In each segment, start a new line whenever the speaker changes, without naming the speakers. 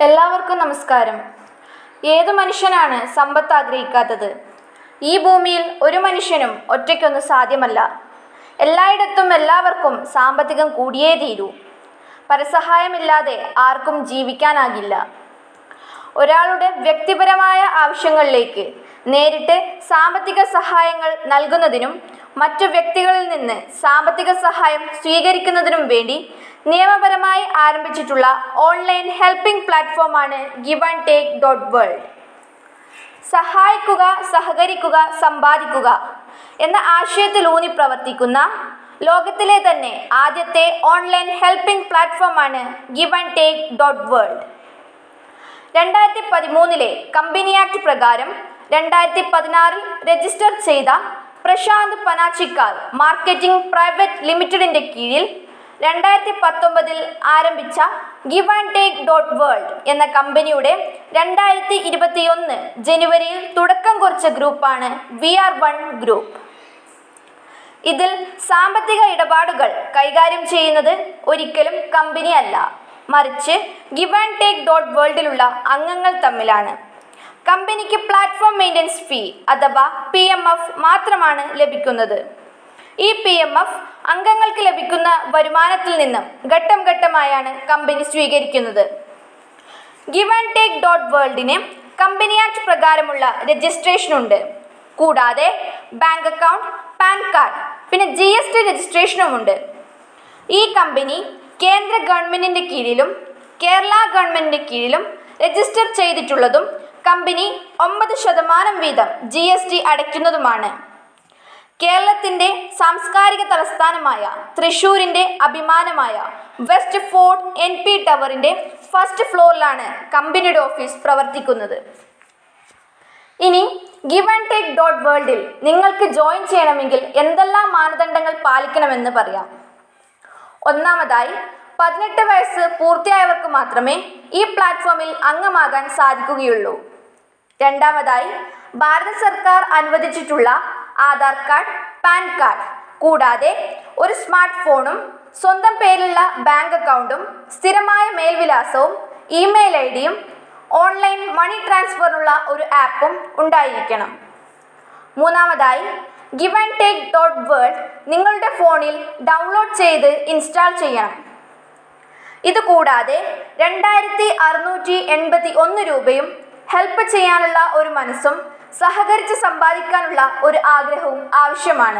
എല്ലാവർക്കും നമസ്കാരം ഏതു മനുഷ്യനാണ് സമ്പത്ത് ആഗ്രഹിക്കാത്തത് ഈ ഭൂമിയിൽ ഒരു മനുഷ്യനും ഒറ്റയ്ക്കൊന്നും സാധ്യമല്ല എല്ലായിടത്തും എല്ലാവർക്കും സാമ്പത്തികം കൂടിയേ തീരൂ പരസഹായമില്ലാതെ ആർക്കും ജീവിക്കാനാകില്ല ഒരാളുടെ വ്യക്തിപരമായ ആവശ്യങ്ങളിലേക്ക് നേരിട്ട് സാമ്പത്തിക സഹായങ്ങൾ നൽകുന്നതിനും മറ്റു വ്യക്തികളിൽ നിന്ന് സാമ്പത്തിക സഹായം സ്വീകരിക്കുന്നതിനും വേണ്ടി നിയമപരമായി ആരംഭിച്ചിട്ടുള്ള ഓൺലൈൻ ഹെൽപ്പിംഗ് പ്ലാറ്റ്ഫോമാണ് give and take dot world സഹായിക്കുക സഹകരിക്കുക സമ്പാദിക്കുക എന്ന ആശയത്തിലൂന്നി പ്രവർത്തിക്കുന്ന ലോകത്തിലെ തന്നെ ആദ്യത്തെ ഓൺലൈൻ ഹെൽപ്പിംഗ് പ്ലാറ്റ്ഫോമാണ് give and take dot world രണ്ടായിരത്തി പതിമൂന്നിലെ കമ്പനി ആക്ട് പ്രകാരം രണ്ടായിരത്തി പതിനാറിൽ രജിസ്റ്റർ ചെയ്ത പ്രശാന്ത് പനാച്ചിക്കാർ മാർക്കറ്റിംഗ് പ്രൈവറ്റ് ലിമിറ്റഡിന്റെ കീഴിൽ രണ്ടായിരത്തി പത്തൊമ്പതിൽ ആരംഭിച്ച give and take dot world എന്ന കമ്പനിയുടെ രണ്ടായിരത്തി ഇരുപത്തിയൊന്ന് ജനുവരിയിൽ തുടക്കം കുറിച്ച ഗ്രൂപ്പാണ് വി ആർ വൺ ഗ്രൂപ്പ് ഇതിൽ സാമ്പത്തിക ഇടപാടുകൾ കൈകാര്യം ചെയ്യുന്നത് ഒരിക്കലും കമ്പനി അല്ല മറിച്ച് ഗിവ് ആൻഡ് ടേക്ക് ഡോട്ട് വേൾഡിലുള്ള അംഗങ്ങൾ തമ്മിലാണ് കമ്പനിക്ക് പ്ലാറ്റ്ഫോം മെയിൻ്റനൻസ് ഫീ അഥവാ പി എം എഫ് മാത്രമാണ് ലഭിക്കുന്നത് ഈ പി എം എഫ് അംഗങ്ങൾക്ക് ലഭിക്കുന്ന വരുമാനത്തിൽ നിന്നും ഘട്ടം ഘട്ടമായാണ് കമ്പനി സ്വീകരിക്കുന്നത് ഗിവ് ആൻഡ് ടേക്ക് ഡോട്ട് വേൾഡിന് കമ്പനി ആക്ട് പ്രകാരമുള്ള രജിസ്ട്രേഷൻ ഉണ്ട് കൂടാതെ ബാങ്ക് അക്കൗണ്ട് പാൻ കാർഡ് പിന്നെ ജി എസ് ടി രജിസ്ട്രേഷനുമുണ്ട് ഈ കമ്പനി കേന്ദ്ര ഗവൺമെന്റിന്റെ കീഴിലും കേരള ഗവൺമെന്റിന്റെ കീഴിലും രജിസ്റ്റർ ചെയ്തിട്ടുള്ളതും കമ്പനി ഒമ്പത് ശതമാനം വീതം ജി എസ് ടി അടയ്ക്കുന്നതുമാണ് കേരളത്തിന്റെ സാംസ്കാരിക തലസ്ഥാനമായ തൃശൂരിന്റെ അഭിമാനമായ വെസ്റ്റ് ഫോർട്ട് എൻ പി ടവറിന്റെ ഫസ്റ്റ് ഫ്ലോറിലാണ് കമ്പനിയുടെ ഓഫീസ് പ്രവർത്തിക്കുന്നത് ഇനി ഗിവ് ആൻഡ് ടേക്ക് ഡോട്ട് വേൾഡിൽ നിങ്ങൾക്ക് ജോയിൻ ചെയ്യണമെങ്കിൽ എന്തെല്ലാം മാനദണ്ഡങ്ങൾ പാലിക്കണമെന്ന് പറയാം ഒന്നാമതായി പതിനെട്ട് വയസ്സ് പൂർത്തിയായവർക്ക് മാത്രമേ ഈ പ്ലാറ്റ്ഫോമിൽ അംഗമാകാൻ സാധിക്കുകയുള്ളൂ രണ്ടാമതായി ഭാരത സർക്കാർ അനുവദിച്ചിട്ടുള്ള ആധാർ കാർഡ് പാൻ കാർഡ് കൂടാതെ ഒരു സ്മാർട്ട് ഫോണും സ്വന്തം പേരിലുള്ള ബാങ്ക് അക്കൗണ്ടും സ്ഥിരമായ മേൽവിലാസവും ഇമെയിൽ ഐ ഡിയും ഓൺലൈൻ മണി ട്രാൻസ്ഫറിനുള്ള ഒരു ആപ്പും ഉണ്ടായിരിക്കണം മൂന്നാമതായി give and take dot world നിങ്ങളുടെ ഫോണിൽ ഡൗൺലോഡ് ചെയ്ത് ഇൻസ്റ്റാൾ ചെയ്യണം ഇത് കൂടാതെ രണ്ടായിരത്തി അറുന്നൂറ്റി എൺപത്തി ഒന്ന് രൂപയും ഹെൽപ്പ് ചെയ്യാനുള്ള ഒരു മനസ്സും സഹകരിച്ച് സമ്പാദിക്കാനുള്ള ഒരു ആഗ്രഹവും ആവശ്യമാണ്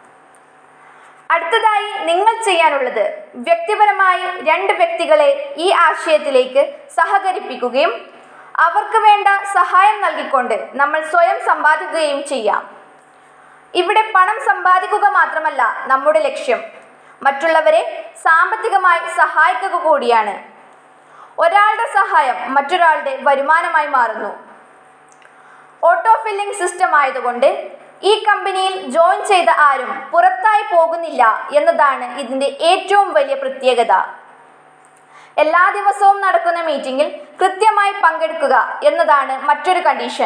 അടുത്തതായി നിങ്ങൾ ചെയ്യാനുള്ളത് വ്യക്തിപരമായി രണ്ട് വ്യക്തികളെ ഈ ആശയത്തിലേക്ക് സഹകരിപ്പിക്കുകയും അവർക്ക് വേണ്ട സഹായം നൽകിക്കൊണ്ട് നമ്മൾ സ്വയം സമ്പാദിക്കുകയും ചെയ്യാം ഇവിടെ പണം സമ്പാദിക്കുക മാത്രമല്ല നമ്മുടെ ലക്ഷ്യം മറ്റുള്ളവരെ സാമ്പത്തികമായി സഹായിക്കുക കൂടിയാണ് ഒരാളുടെ സഹായം മറ്റൊരാളുടെ വരുമാനമായി മാറുന്നു ഓട്ടോ ഫില്ലിംഗ് സിസ്റ്റം ആയതുകൊണ്ട് ഈ കമ്പനിയിൽ ജോയിൻ ചെയ്ത ആരും പുറത്തായി പോകുന്നില്ല എന്നതാണ് ഇതിൻ്റെ ഏറ്റവും വലിയ പ്രത്യേകത എല്ലാ ദിവസവും നടക്കുന്ന മീറ്റിംഗിൽ കൃത്യമായി പങ്കെടുക്കുക എന്നതാണ് മറ്റൊരു കണ്ടീഷൻ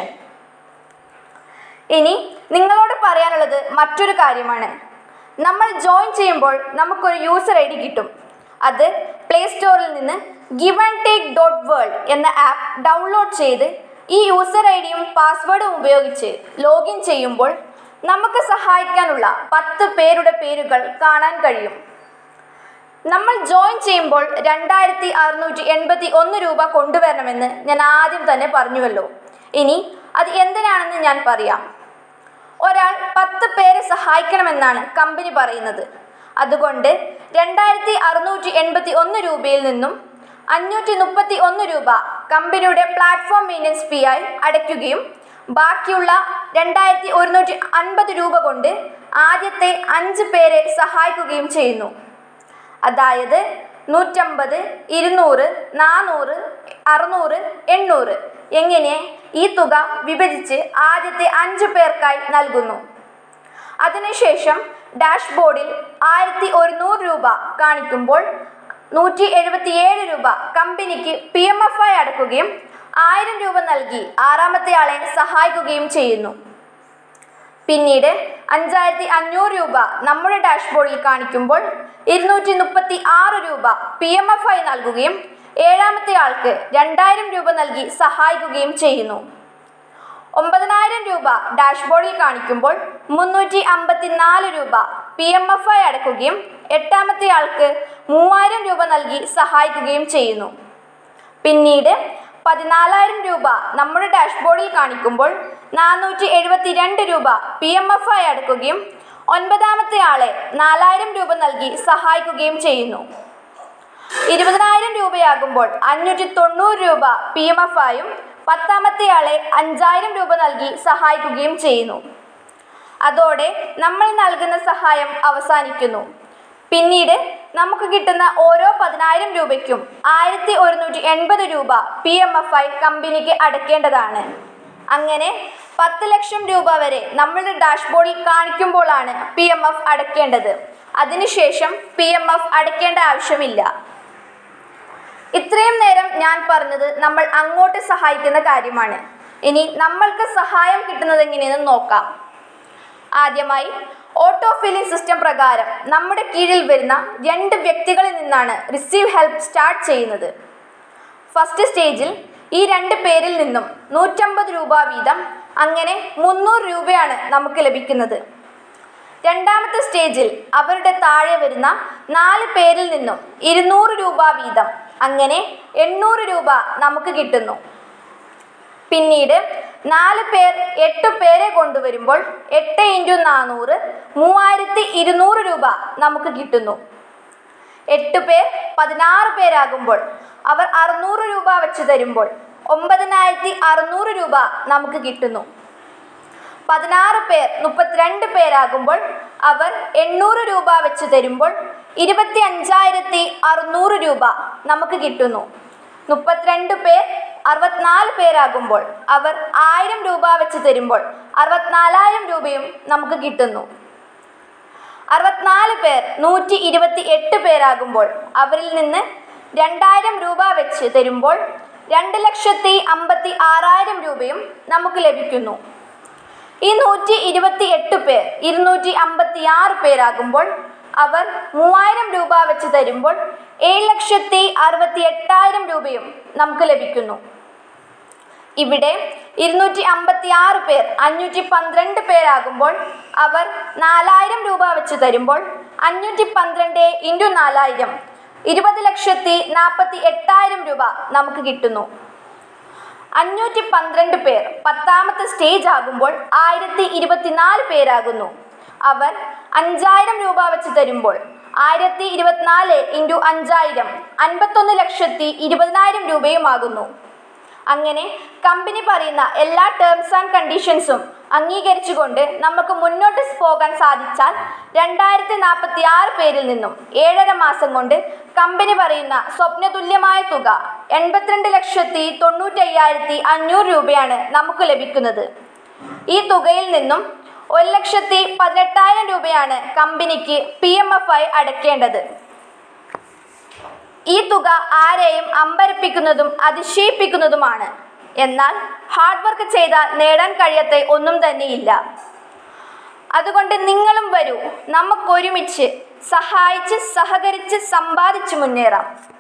ഇനി നിങ്ങളോട് പറയാനുള്ളത് മറ്റൊരു കാര്യമാണ് നമ്മൾ ജോയിൻ ചെയ്യുമ്പോൾ നമുക്കൊരു യൂസർ ഐ ഡി കിട്ടും അത് പ്ലേ സ്റ്റോറിൽ നിന്ന് give and take dot world എന്ന ആപ്പ് ഡൗൺലോഡ് ചെയ്ത് ഈ യൂസർ ഐ ഡിയും പാസ്വേഡും ഉപയോഗിച്ച് ലോഗിൻ ചെയ്യുമ്പോൾ നമുക്ക് സഹായിക്കാനുള്ള പത്ത് പേരുടെ പേരുകൾ കാണാൻ കഴിയും നമ്മൾ ജോയിൻ ചെയ്യുമ്പോൾ രണ്ടായിരത്തി അറുന്നൂറ്റി എൺപത്തി ഒന്ന് രൂപ കൊണ്ടുവരണമെന്ന് ഞാൻ ആദ്യം തന്നെ പറഞ്ഞുവല്ലോ ഇനി അത് എന്തിനാണെന്ന് ഞാൻ പറയാം ഒരാൾ പത്ത് പേരെ സഹായിക്കണമെന്നാണ് കമ്പനി പറയുന്നത് അതുകൊണ്ട് രണ്ടായിരത്തി അറുന്നൂറ്റി എൺപത്തി ഒന്ന് രൂപയിൽ നിന്നും അഞ്ഞൂറ്റി മുപ്പത്തി ഒന്ന് രൂപ കമ്പനിയുടെ പ്ലാറ്റ്ഫോം മെയിൻ്റനൻസ് ഫീ ആയി അടയ്ക്കുകയും ബാക്കിയുള്ള രണ്ടായിരത്തി ഒരുന്നൂറ്റി അൻപത് രൂപ കൊണ്ട് ആദ്യത്തെ അഞ്ച് പേരെ സഹായിക്കുകയും ചെയ്യുന്നു അതായത് നൂറ്റമ്പത് ഇരുന്നൂറ് നാനൂറ് അറുന്നൂറ് എണ്ണൂറ് എങ്ങനെ ഈ തുക വിഭജിച്ച് ആദ്യത്തെ അഞ്ച് പേർക്കായി നൽകുന്നു അതിനുശേഷം ഡാഷ്ബോർഡിൽ ആയിരത്തി ഒരുന്നൂറ് രൂപ കാണിക്കുമ്പോൾ നൂറ്റി എഴുപത്തിയേഴ് രൂപ കമ്പനിക്ക് പി എം എഫ് ആയി അടക്കുകയും ആയിരം രൂപ നൽകി ആറാമത്തെ ആളെ സഹായിക്കുകയും ചെയ്യുന്നു പിന്നീട് അഞ്ചായിരത്തി അഞ്ഞൂറ് രൂപ നമ്മുടെ ഡാഷ്ബോർഡിൽ കാണിക്കുമ്പോൾ ഇരുന്നൂറ്റി മുപ്പത്തി ആറ് രൂപ പി എം എഫ് ആയി നൽകുകയും ഏഴാമത്തെ ആൾക്ക് രണ്ടായിരം രൂപ നൽകി സഹായിക്കുകയും ചെയ്യുന്നു ഒമ്പതിനായിരം രൂപ ഡാഷ്ബോർഡിൽ കാണിക്കുമ്പോൾ മുന്നൂറ്റി അമ്പത്തിനാല് രൂപ പി എം എഫ് ആയി അടക്കുകയും എട്ടാമത്തെ ആൾക്ക് മൂവായിരം രൂപ നൽകി സഹായിക്കുകയും ചെയ്യുന്നു പിന്നീട് പതിനാലായിരം രൂപ നമ്മുടെ ഡാഷ്ബോർഡിൽ കാണിക്കുമ്പോൾ നാനൂറ്റി എഴുപത്തി രണ്ട് രൂപ പി എം എഫ് ആയി അടക്കുകയും ഒൻപതാമത്തെ ആളെ നാലായിരം രൂപ നൽകി സഹായിക്കുകയും ചെയ്യുന്നു ഇരുപതിനായിരം രൂപയാകുമ്പോൾ അഞ്ഞൂറ്റി തൊണ്ണൂറ് രൂപ പി എം എഫ് ആയും പത്താമത്തെ ആളെ അഞ്ചായിരം രൂപ നൽകി സഹായിക്കുകയും ചെയ്യുന്നു അതോടെ നമ്മൾ നൽകുന്ന സഹായം അവസാനിക്കുന്നു പിന്നീട് നമുക്ക് കിട്ടുന്ന ഓരോ പതിനായിരം രൂപയ്ക്കും ആയിരത്തി ഒരുന്നൂറ്റി എൺപത് രൂപ പി എം എഫ് ഐ കമ്പനിക്ക് അടയ്ക്കേണ്ടതാണ് അങ്ങനെ പത്ത് ലക്ഷം രൂപ വരെ നമ്മളുടെ ഡാഷ്ബോർഡിൽ കാണിക്കുമ്പോഴാണ് പി എം എഫ് അടയ്ക്കേണ്ടത് അതിനുശേഷം പി എം എഫ് അടയ്ക്കേണ്ട ആവശ്യമില്ല ഇത്രയും നേരം ഞാൻ പറഞ്ഞത് നമ്മൾ അങ്ങോട്ട് സഹായിക്കുന്ന കാര്യമാണ് ഇനി നമ്മൾക്ക് സഹായം കിട്ടുന്നത് എങ്ങനെയെന്ന് നോക്കാം ആദ്യമായി ഓട്ടോ ഫില്ലിംഗ് സിസ്റ്റം പ്രകാരം നമ്മുടെ കീഴിൽ വരുന്ന രണ്ട് വ്യക്തികളിൽ നിന്നാണ് റിസീവ് ഹെൽപ്പ് സ്റ്റാർട്ട് ചെയ്യുന്നത് ഫസ്റ്റ് സ്റ്റേജിൽ ഈ രണ്ട് പേരിൽ നിന്നും നൂറ്റമ്പത് രൂപ വീതം അങ്ങനെ മുന്നൂറ് രൂപയാണ് നമുക്ക് ലഭിക്കുന്നത് രണ്ടാമത്തെ സ്റ്റേജിൽ അവരുടെ താഴെ വരുന്ന നാല് പേരിൽ നിന്നും ഇരുന്നൂറ് രൂപ വീതം അങ്ങനെ എണ്ണൂറ് രൂപ നമുക്ക് കിട്ടുന്നു പിന്നീട് നാല് പേർ എട്ട് പേരെ കൊണ്ടുവരുമ്പോൾ എട്ട് ഇൻറ്റു നാനൂറ് മൂവായിരത്തി ഇരുന്നൂറ് രൂപ നമുക്ക് കിട്ടുന്നു എട്ട് പേർ പതിനാറ് പേരാകുമ്പോൾ അവർ അറുന്നൂറ് രൂപ വെച്ച് തരുമ്പോൾ ഒമ്പതിനായിരത്തി അറുന്നൂറ് രൂപ നമുക്ക് കിട്ടുന്നു പതിനാറ് പേർ മുപ്പത്തിരണ്ട് പേരാകുമ്പോൾ അവർ എണ്ണൂറ് രൂപ വെച്ച് തരുമ്പോൾ ഇരുപത്തി അഞ്ചായിരത്തി അറുന്നൂറ് രൂപ നമുക്ക് കിട്ടുന്നു മുപ്പത്തിരണ്ട് പേർ അറുപത്തിനാല് പേരാകുമ്പോൾ അവർ ആയിരം രൂപ വെച്ച് തരുമ്പോൾ അറുപത്തിനാലായിരം രൂപയും നമുക്ക് കിട്ടുന്നു അറുപത്തിനാല് പേർ നൂറ്റി ഇരുപത്തി എട്ട് പേരാകുമ്പോൾ അവരിൽ നിന്ന് രണ്ടായിരം രൂപ വെച്ച് തരുമ്പോൾ രണ്ട് ലക്ഷത്തി അമ്പത്തി ആറായിരം രൂപയും നമുക്ക് ലഭിക്കുന്നു ഈ നൂറ്റി ഇരുപത്തി എട്ട് പേർ ഇരുന്നൂറ്റി അമ്പത്തി ആറ് പേരാകുമ്പോൾ അവർ മൂവായിരം രൂപ വെച്ച് തരുമ്പോൾ ഏഴ് ലക്ഷത്തി അറുപത്തി എട്ടായിരം രൂപയും നമുക്ക് ലഭിക്കുന്നു ഇവിടെ ഇരുന്നൂറ്റി അമ്പത്തി ആറ് പേർ അഞ്ഞൂറ്റി പന്ത്രണ്ട് പേരാകുമ്പോൾ അവർ നാലായിരം രൂപ വെച്ച് തരുമ്പോൾ അഞ്ഞൂറ്റി പന്ത്രണ്ട് ഇൻറ്റു നാലായിരം ഇരുപത് ലക്ഷത്തി നാൽപ്പത്തി എട്ടായിരം രൂപ നമുക്ക് കിട്ടുന്നു അഞ്ഞൂറ്റി പന്ത്രണ്ട് പേർ പത്താമത്തെ സ്റ്റേജ് ആകുമ്പോൾ ആയിരത്തി ഇരുപത്തിനാല് പേരാകുന്നു അവർ അഞ്ചായിരം രൂപ വെച്ച് തരുമ്പോൾ ആയിരത്തി ഇരുപത്തിനാല് ഇൻറ്റു അഞ്ചായിരം അൻപത്തൊന്ന് ലക്ഷത്തി ഇരുപതിനായിരം രൂപയുമാകുന്നു അങ്ങനെ കമ്പനി പറയുന്ന എല്ലാ ടേംസ് ആൻഡ് കണ്ടീഷൻസും അംഗീകരിച്ചുകൊണ്ട് നമുക്ക് മുന്നോട്ട് പോകാൻ സാധിച്ചാൽ രണ്ടായിരത്തി നാൽപ്പത്തി ആറ് പേരിൽ നിന്നും ഏഴര മാസം കൊണ്ട് കമ്പനി പറയുന്ന സ്വപ്നതുല്യമായ തുക എൺപത്തിരണ്ട് ലക്ഷത്തി തൊണ്ണൂറ്റി അയ്യായിരത്തി അഞ്ഞൂറ് രൂപയാണ് നമുക്ക് ലഭിക്കുന്നത് ഈ തുകയിൽ നിന്നും ഒരു ലക്ഷത്തി പതിനെട്ടായിരം രൂപയാണ് കമ്പനിക്ക് പി എം എഫ് ആയി അടയ്ക്കേണ്ടത് ഈ തുക ആരെയും അമ്പരപ്പിക്കുന്നതും അതിശയിപ്പിക്കുന്നതുമാണ് എന്നാൽ ഹാർഡ് വർക്ക് ചെയ്താൽ നേടാൻ കഴിയാത്ത ഒന്നും തന്നെയില്ല അതുകൊണ്ട് നിങ്ങളും വരൂ നമുക്കൊരുമിച്ച് സഹായിച്ച് സഹകരിച്ച് സമ്പാദിച്ച് മുന്നേറാം